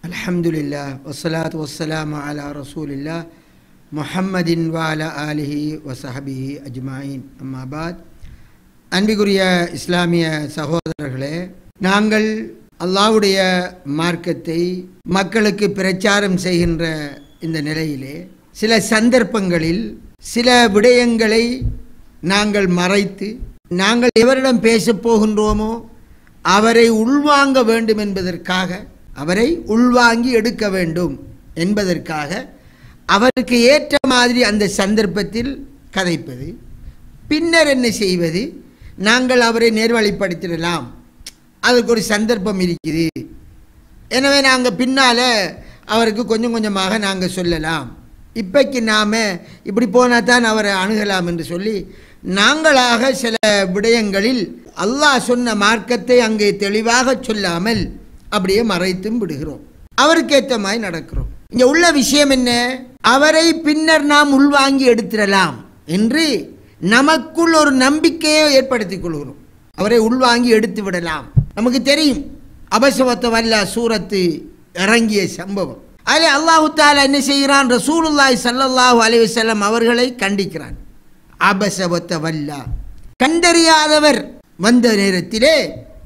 அல்ஹம்துலில்லா வஸ்ஸலாத்து வஸ்ஸலாமு அலா ரசூலில்லா முஹம்மதின் வால ஆலிஹி வசஹபிஹி அஜ்மாயின் அம்மாபாத் அன்பிக்குரிய இஸ்லாமிய சகோதரர்களே நாங்கள் அல்லாஹ்வுடைய மார்க்கத்தை மக்களுக்கு பிரச்சாரம் செய்கின்ற இந்த நிலையிலே சில சந்தர்ப்பங்களில் சில விடயங்களை நாங்கள் மறைத்து நாங்கள் எவரிடம் பேசப் போகின்றோமோ அவரை உள்வாங்க வேண்டும் என்பதற்காக அவரை உள்வாங்கி எடுக்க வேண்டும் என்பதற்காக அவருக்கு ஏற்ற மாதிரி அந்த சந்தர்ப்பத்தில் கதைப்பது பின்னர் என்ன செய்வது நாங்கள் அவரை நேர்வழிப்படுத்திடலாம் அதுக்கு ஒரு சந்தர்ப்பம் இருக்குது எனவே நாங்கள் பின்னால் அவருக்கு கொஞ்சம் கொஞ்சமாக நாங்கள் சொல்லலாம் இப்பைக்கு நாம் இப்படி போனால் தான் அவரை அணுகலாம் என்று சொல்லி நாங்களாக சில விடயங்களில் அல்லாஹ் சொன்ன மார்க்கத்தை அங்கே தெளிவாக சொல்லாமல் அப்படியே மறைத்தும் விடுகிறோம் அவருக்கு ஏற்ற மாதிரி நடக்கிறோம் இங்கே உள்ள விஷயம் என்ன அவரை பின்னர் நாம் உள்வாங்கி எடுத்துடலாம் என்று நமக்குள் ஒரு நம்பிக்கையை ஏற்படுத்திக் கொள்கிறோம் அவரை உள்வாங்கி எடுத்து விடலாம் நமக்கு தெரியும் அபசவத்த வல்ல சூரத்து இறங்கிய சம்பவம் அதில் அல்லாஹு தாலா என்ன செய்கிறான் ரசூலுல்லாய் சல்லல்லாஹு அலைஹி வஸல்லம் அவர்களை கண்டிக்கிறான் அபசவத்த வல்லா கண்டறியாதவர் வந்த நேரத்திலே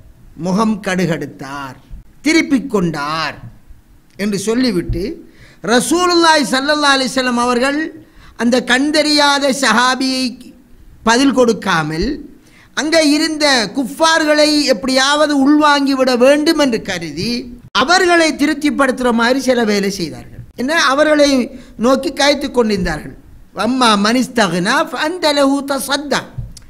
முகம் கடுகடுத்தார் திருப்பிக் கொண்டார் என்று சொல்லிவிட்டு ரசூலுல்லாய் சல்லல்லா அலிஸ்லாம் அவர்கள் அந்த கண்டறியாத சஹாபியை பதில் கொடுக்காமல் அங்கே இருந்த குஃபார்களை எப்படியாவது உள்வாங்கி விட வேண்டும் என்று கருதி அவர்களை திருப்திப்படுத்துகிற மாதிரி சில வேலை செய்தார்கள் என்ன அவர்களை நோக்கி காய்த்து கொண்டிருந்தார்கள் அம்மா மனிஸ்தகனா அந்த சத்தா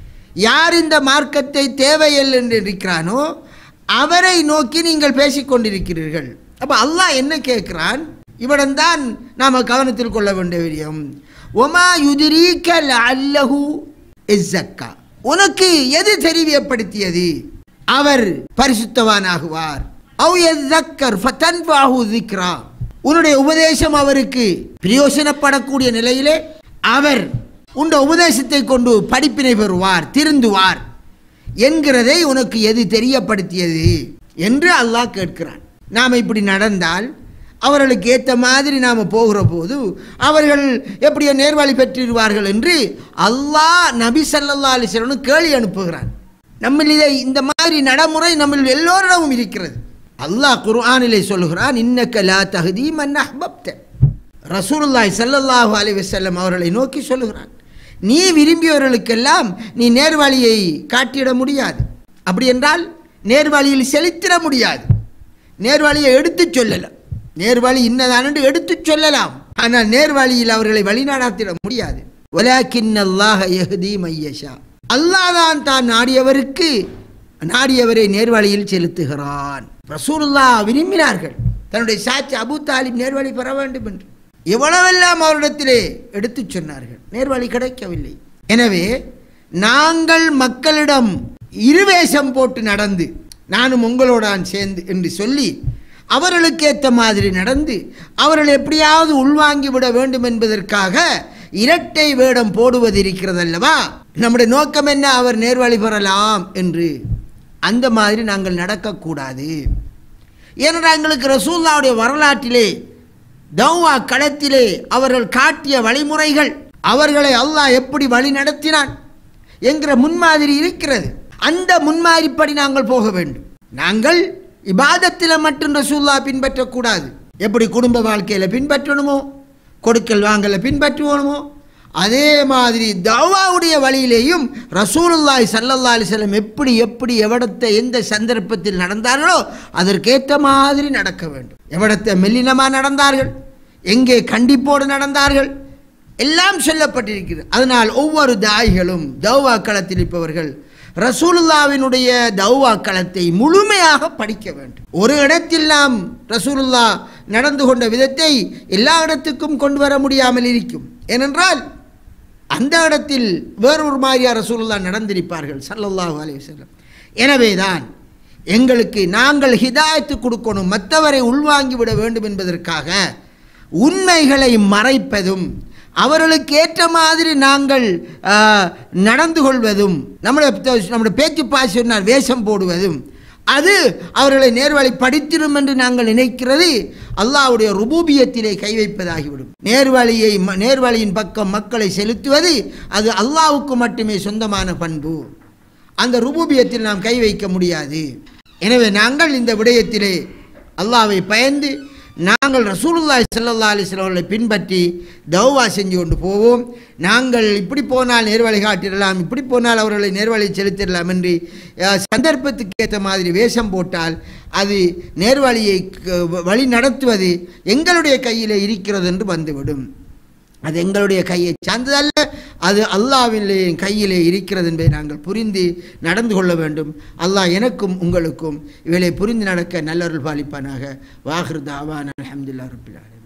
யார் இந்த மார்க்கத்தை தேவையில்லை என்று இருக்கிறானோ அவரை நோக்கி நீங்கள் பேசிக்கொண்டிருக்கிறீர்கள் அப்போ அல்லாஹ் என்ன கேட்கிறான் இவனந்தான் நாம் கவனத்தில் கொள்ள வேண்டிய விஷயம் ஒமா யுதிரீக்கல் அல்லஹு இஸ்ஸக்கா உனக்கு எது தெரியப்படுத்தியது அவர் பரிசுத்தவானாகுவார் அவ் எzzக்கர் ஃபதன்ஃபாஹு ذிக்ரா உன்னுடைய உபதேசம் அவருக்கு பிரயோசனப்படக்கூடிய நிலையிலே அவர் உண்ட உபதேசத்தை கொண்டு படிப்பினை பெறுவார் திருந்துவார் என்கிறதை உனக்கு எது தெரியப்படுத்தியது என்று அல்லாஹ் கேட்கிறான் நாம் இப்படி நடந்தால் அவர்களுக்கு ஏற்ற மாதிரி நாம் போகிற போது அவர்கள் எப்படியோ நேர்வழி பெற்றிருவார்கள் என்று அல்லாஹ் நபி சல்லா அலிஸ்வரனு கேள்வி அனுப்புகிறான் நம்மளிலே இந்த மாதிரி நடைமுறை நம்ம எல்லோரிடமும் இருக்கிறது அல்லாஹ் குர்ஆனிலே சொல்லுகிறான் இன்னக்க லா தகுதி மன் அஹ்பப்த ரசூலுல்லாய் சல்லல்லாஹு அலைஹி வஸல்லம் அவர்களை நோக்கி சொல்லுகிறான் நீ விரும்பியவர்களுக்கெல்லாம் நீ நேர்வழியை காட்டிட முடியாது அப்படி என்றால் நேர்வழியில் செலுத்திட முடியாது நேர்வழியை எடுத்துச் சொல்லலாம் நேர்வழி இன்னதானு எடுத்துச் சொல்லலாம் ஆனால் நேர்வழியில் அவர்களை வழிநடத்திட முடியாது ஒலாக்கின் அல்லாஹ் எஹதி மையஷா அல்லாஹ் தான் தான் நாடியவருக்கு நாடியவரை நேர்வழியில் செலுத்துகிறான் ரசூலுல்லா விரும்பினார்கள் தன்னுடைய சாட்சி அபு தாலிப் நேர்வழி பெற வேண்டும் என்று எவ்வளவெல்லாம் அவரிடத்திலே எடுத்துச் சொன்னார்கள் நேர்வழி கிடைக்கவில்லை எனவே நாங்கள் மக்களிடம் இருவேஷம் போட்டு நடந்து நானும் உங்களோடான் சேர்ந்து என்று சொல்லி அவர்களுக்கு ஏற்ற மாதிரி நடந்து அவர்கள் எப்படியாவது உள்வாங்கி விட வேண்டும் என்பதற்காக இரட்டை வேடம் போடுவது இருக்கிறது அல்லவா நம்முடைய நோக்கம் என்ன அவர் நேர்வழி பெறலாம் என்று அந்த மாதிரி நாங்கள் நடக்கக்கூடாது ஏனென்றால் எங்களுக்கு ரசூல்லாவுடைய வரலாற்றிலே தௌவா களத்திலே அவர்கள் காட்டிய வழிமுறைகள் அவர்களை அல்லாஹ் எப்படி வழி நடத்தினான் என்கிற முன்மாதிரி இருக்கிறது அந்த முன்மாதிரிப்படி நாங்கள் போக வேண்டும் நாங்கள் இபாதத்தில் மட்டும் ரசூல்லா பின்பற்றக்கூடாது எப்படி குடும்ப வாழ்க்கையில் பின்பற்றணுமோ கொடுக்கல் வாங்கல பின்பற்றுவோணுமோ அதே மாதிரி தவாவுடைய வழியிலேயும் ரசூலுல்லாய் சல்லல்லா அலிஸ்லம் எப்படி எப்படி எவடத்தை எந்த சந்தர்ப்பத்தில் நடந்தார்களோ அதற்கேற்ற மாதிரி நடக்க வேண்டும் எவடத்தை மெல்லினமாக நடந்தார்கள் எங்கே கண்டிப்போடு நடந்தார்கள் எல்லாம் சொல்லப்பட்டிருக்கிறது அதனால் ஒவ்வொரு தாய்களும் தௌவா களத்தில் இருப்பவர்கள் ரசூலுல்லாவினுடைய தௌவா களத்தை முழுமையாக படிக்க வேண்டும் ஒரு இடத்தில் நாம் ரசூலுல்லா நடந்து கொண்ட விதத்தை எல்லா இடத்துக்கும் கொண்டு வர முடியாமல் இருக்கும் ஏனென்றால் அந்த இடத்தில் வேறொரு மாதிரியா ரசூலுல்லா நடந்திருப்பார்கள் சல்லல்லாஹு அலைஹி வஸல்லம் எனவேதான் எங்களுக்கு நாங்கள் ஹிதாயத்து கொடுக்கணும் மற்றவரை உள்வாங்கி விட வேண்டும் என்பதற்காக உண்மைகளை மறைப்பதும் அவர்களுக்கு ஏற்ற மாதிரி நாங்கள் ஆ, நடந்து கொள்வதும் நம்முடைய நம்முடைய பேச்சு பாசி சொன்னால் வேஷம் போடுவதும் அது அவர்களை நேர்வழி படித்திடும் என்று நாங்கள் நினைக்கிறது அல்லாஹ்வுடைய ருபூபியத்திலே கை வைப்பதாகிவிடும் நேர்வழியை ம- நேர்வழியின் பக்கம் மக்களை செலுத்துவது அது அல்லாஹ்வுக்கு மட்டுமே சொந்தமான பண்பு அந்த ருபூபியத்தில் நாம் கை வைக்க முடியாது எனவே நாங்கள் இந்த விடயத்திலே அல்லாஹ்வை பயந்து நாங்கள் ரசூலுல்லாஹி ஸல்லல்லாஹு அலைஹி வஸல்லம் அவர்களை பின்பற்றி தௌவா செஞ்சு கொண்டு போவோம் நாங்கள் இப்படி போனால் நேர்வழி காட்டிடலாம் இப்படி போனால் அவர்களை நேர்வழி செலுத்திடலாம் என்று அஹ், சந்தர்ப்பத்துக்கு ஏற்ற மாதிரி வேஷம் போட்டால் அது நேர்வழியை க- வழி நடத்துவது எங்களுடைய கையில் இருக்கிறது என்று வந்துவிடும் அது எங்களுடைய கையை சார்ந்ததல்ல அது அல்லாவின் கையிலே இருக்கிறது என்பதை நாங்கள் புரிந்து நடந்து கொள்ள வேண்டும் அல்லாஹ் எனக்கும் உங்களுக்கும் இவளை புரிந்து நடக்க நல்லருள் பாலிப்பானாக வாஹிர் தாவான் அலமதுல்லா ரபில்